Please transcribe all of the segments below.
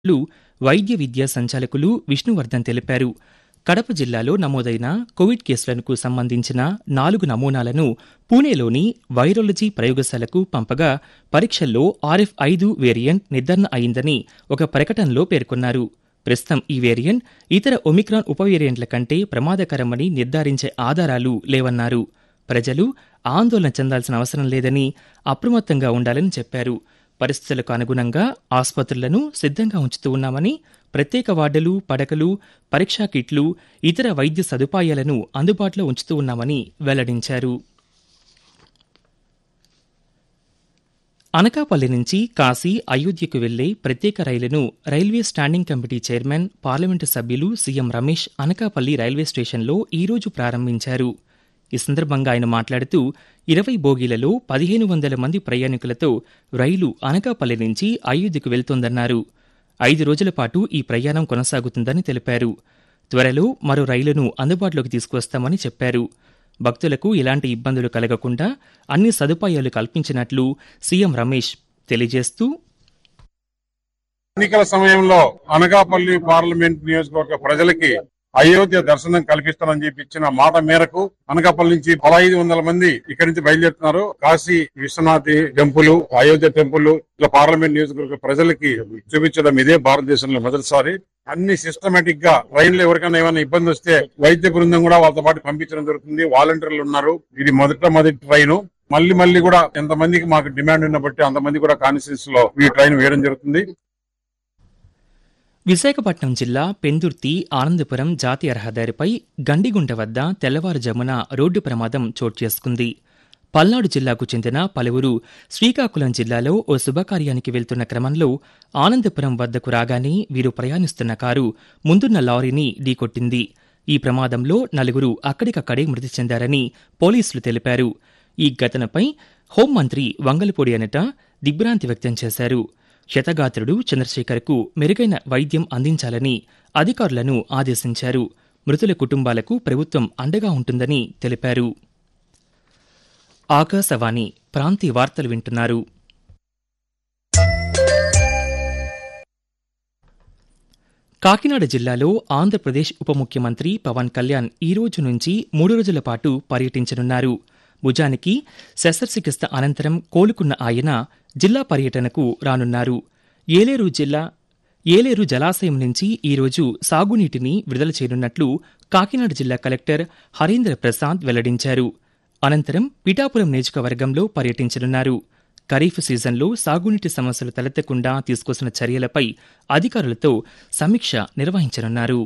లు వైద్య విద్యా సంచాలకులు విష్ణువర్ధన్ తెలిపారు కడప జిల్లాలో నమోదైన కోవిడ్ కేసులకు సంబంధించిన నాలుగు నమూనాలను పూణేలోని వైరాలజీ ప్రయోగశాలకు పంపగా పరీక్షల్లో ఆర్ఎఫ్ ఐదు వేరియంట్ నిర్ధారణ అయిందని ఒక ప్రకటనలో పేర్కొన్నారు ప్రస్తుతం ఈ వేరియంట్ ఇతర ఒమిక్రాన్ ఉపవేరియంట్ల కంటే ప్రమాదకరమని నిర్ధారించే ఆధారాలు లేవన్నారు ప్రజలు ఆందోళన చెందాల్సిన అవసరం లేదని అప్రమత్తంగా ఉండాలని చెప్పారు పరిస్థితులకు అనుగుణంగా ఆసుపత్రులను సిద్ధంగా ఉంచుతూ ఉన్నామని ప్రత్యేక వార్డులు పడకలు పరీక్షా కిట్లు ఇతర వైద్య సదుపాయాలను అందుబాటులో ఉంచుతూ ఉన్నామని వెల్లడించారు అనకాపల్లి నుంచి కాశీ అయోధ్యకు వెళ్లే ప్రత్యేక రైలును railway standing committee chairman parliament సభ్యులు సీఎం రమేష్ అనకాపల్లి రైల్వే స్టేషన్లో ఈరోజు ప్రారంభించారు ఈ సందర్భంగా ఆయన మాట్లాడుతూ ఇరవై బోగీలలో పదిహేను వందల మంది ప్రయాణికులతో రైలు అనకాపల్లి నుంచి అయోధ్యకు వెళ్తోందన్నారు ఐదు రోజుల పాటు ఈ ప్రయాణం కొనసాగుతుందని తెలిపారు త్వరలో మరో రైలును అందుబాటులోకి తీసుకువస్తామని చెప్పారు భక్తులకు ఎలాంటి ఇబ్బందులు కలగకుండా అన్ని సదుపాయాలు కల్పించినట్లు సీఎం రమేష్ తెలియజేస్తూ ఎన్నికల సమయంలో అనకాపల్లి పార్లమెంట్ నియోజకవర్గ ప్రజలకి అయోధ్య దర్శనం కల్పిస్తానని చెప్పి ఇచ్చిన మాట మేరకు అనకాపల్లి నుంచి పదహైదు వందల మంది ఇక్కడి నుంచి బయలుదేరుతున్నారు కాశీ విశ్వనాథ్ టెంపుల్ అయోధ్య టెంపుల్ ఇట్లా పార్లమెంట్ నియోజకవర్గ ప్రజలకి చూపించడం ఇదే భారతదేశంలో మొదటిసారి అన్ని సిస్టమేటిక్ గా ట్రైన్ లో ఎవరికైనా ఏమైనా ఇబ్బంది వస్తే వైద్య బృందం కూడా వాళ్ళతో పాటు పంపించడం జరుగుతుంది వాలంటీర్లు ఉన్నారు ఇది మొదట మొదటి ట్రైన్ మళ్ళీ మళ్ళీ కూడా ఎంతమందికి మాకు డిమాండ్ ఉన్న బట్టి అంతమంది కూడా కాన్స్టిట్యూన్స్ లో ఈ ట్రైన్ వేయడం జరుగుతుంది విశాఖపట్నం జిల్లా పెందుర్తి ఆనందపురం జాతీయ రహదారిపై గండిగుంట వద్ద తెల్లవారుజామున రోడ్డు ప్రమాదం చోటు చేసుకుంది పల్నాడు జిల్లాకు చెందిన పలువురు శ్రీకాకుళం జిల్లాలో ఓ శుభకార్యానికి వెళ్తున్న క్రమంలో ఆనందపురం వద్దకు రాగానే వీరు ప్రయాణిస్తున్న కారు ముందున్న లారీని ఢీకొట్టింది ఈ ప్రమాదంలో నలుగురు అక్కడికక్కడే మృతి చెందారని పోలీసులు తెలిపారు ఈ ఘటనపై హోంమంత్రి వంగలపూడి అనట దిగ్భ్రాంతి వ్యక్తం చేశారు క్షతగాత్రుడు చంద్రశేఖర్కు మెరుగైన వైద్యం అందించాలని అధికారులను ఆదేశించారు మృతుల కుటుంబాలకు ప్రభుత్వం అండగా ఉంటుందని తెలిపారు ఆకాశవాణి ప్రాంతీయ వార్తలు వింటున్నారు కాకినాడ జిల్లాలో ఆంధ్రప్రదేశ్ ఉప ముఖ్యమంత్రి పవన్ కళ్యాణ్ ఈ రోజు నుంచి మూడు రోజుల పాటు పర్యటించనున్నారు భుజానికి శస్త్రచికిత్స అనంతరం కోలుకున్న ఆయన జిల్లా పర్యటనకు రానున్నారు ఏలేరు జిల్లా ఏలేరు జలాశయం నుంచి ఈరోజు సాగునీటిని విడుదల చేయనున్నట్లు కాకినాడ జిల్లా కలెక్టర్ హరీంద్ర ప్రసాద్ వెల్లడించారు అనంతరం పిఠాపురం నియోజకవర్గంలో పర్యటించనున్నారు ఖరీఫ్ సీజన్లో సాగునీటి సమస్యలు తలెత్తకుండా తీసుకొస్తున్న చర్యలపై అధికారులతో సమీక్ష నిర్వహించనున్నారు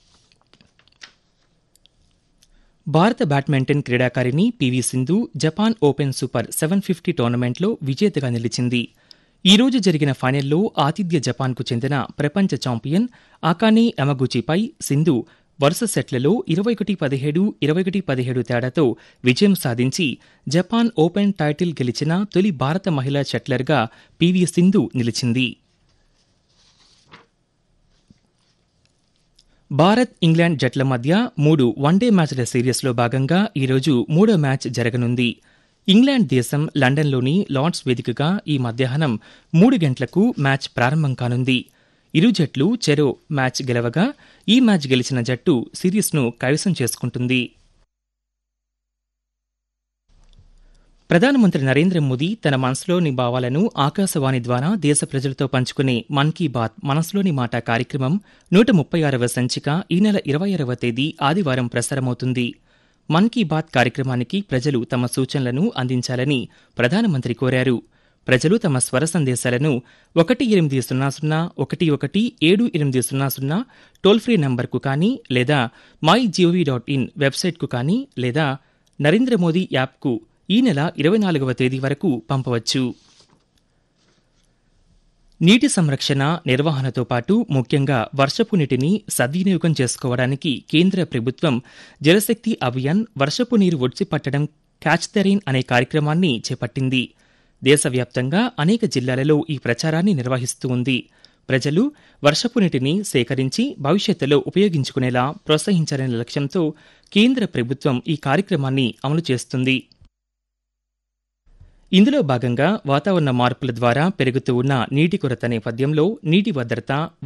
భారత బ్యాడ్మింటన్ క్రీడాకారిణి PV Sindhu Japan open super seven fifty టోర్నమెంట్లో విజేతగా నిలిచింది ఈ రోజు జరిగిన ఫైనల్లో ఆతిథ్య జపాన్కు చెందిన ప్రపంచ ఛాంపియన్ అకానే యమగుచిపై సింధు వరుస సెట్లలో ఇరవై ఒకటి పదిహేడు ఇరవై ఒకటి పదిహేడు తేడాతో విజయం సాధించి జపాన్ ఓపెన్ టైటిల్ గెలిచిన తొలి భారత మహిళా షట్లర్గా పివి సింధు నిలిచింది భారత్ ఇంగ్లాండ్ జట్ల మధ్య మూడు వన్డే మ్యాచ్ల సిరీస్లో భాగంగా ఈరోజు మూడో మ్యాచ్ జరగనుంది ఇంగ్లాండ్ దేశం లండన్లోని లార్డ్స్ వేదికగా ఈ మధ్యాహ్నం మూడు గంటలకు మ్యాచ్ ప్రారంభం కానుంది ఇరు జట్లు చెరో మ్యాచ్ గెలవగా ఈ మ్యాచ్ గెలిచిన జట్టు సిరీస్ను కైవసం చేసుకుంటుంది ప్రధానమంత్రి నరేంద్ర మోదీ తన మనసులోని భావాలను ఆకాశవాణి ద్వారా దేశ ప్రజలతో పంచుకునే మన్ కీ బాత్ మనసులోని మాట కార్యక్రమం నూట ముప్పై ఆరవ సంచిక ఈ నెల ఇరవై ఆరవ తేదీ ఆదివారం ప్రసారమవుతుంది మన్ కీ బాత్ కార్యక్రమానికి ప్రజలు తమ సూచనలను అందించాలని ప్రధానమంత్రి కోరారు ప్రజలు తమ స్వర సందేశాలను ఒకటి ఎనిమిది సున్నా సున్నా ఒకటి ఒకటి ఏడు ఎనిమిది సున్నా సున్నా టోల్ ఫ్రీ నంబర్కు కానీ లేదా మై జీఓవీ డాట్ ఇన్ వెబ్సైట్కు కానీ లేదా నరేంద్ర మోదీ యాప్కు ఈ నెల ఇరవై నాలుగవ తేదీ వరకు పంపవచ్చు నీటి సంరక్షణ నిర్వహణతో పాటు ముఖ్యంగా వర్షపు నీటిని సద్వినియోగం చేసుకోవడానికి కేంద్ర ప్రభుత్వం జలశక్తి అభియాన్ వర్షపు నీరు ఒడిసిపట్టడం క్యాచ్ ద రెయిన్ అనే కార్యక్రమాన్ని చేపట్టింది దేశవ్యాప్తంగా అనేక జిల్లాలలో ఈ ప్రచారాన్ని నిర్వహిస్తూ ఉంది ప్రజలు వర్షపు నీటిని సేకరించి భవిష్యత్తులో ఉపయోగించుకునేలా ప్రోత్సహించాలనే లక్ష్యంతో కేంద్ర ప్రభుత్వం ఈ కార్యక్రమాన్ని అమలు చేస్తుంది ఇందులో భాగంగా వాతావరణ మార్పుల ద్వారా పెరుగుతూ ఉన్న నీటి కొరత నేపథ్యంలో నీటి భద్రత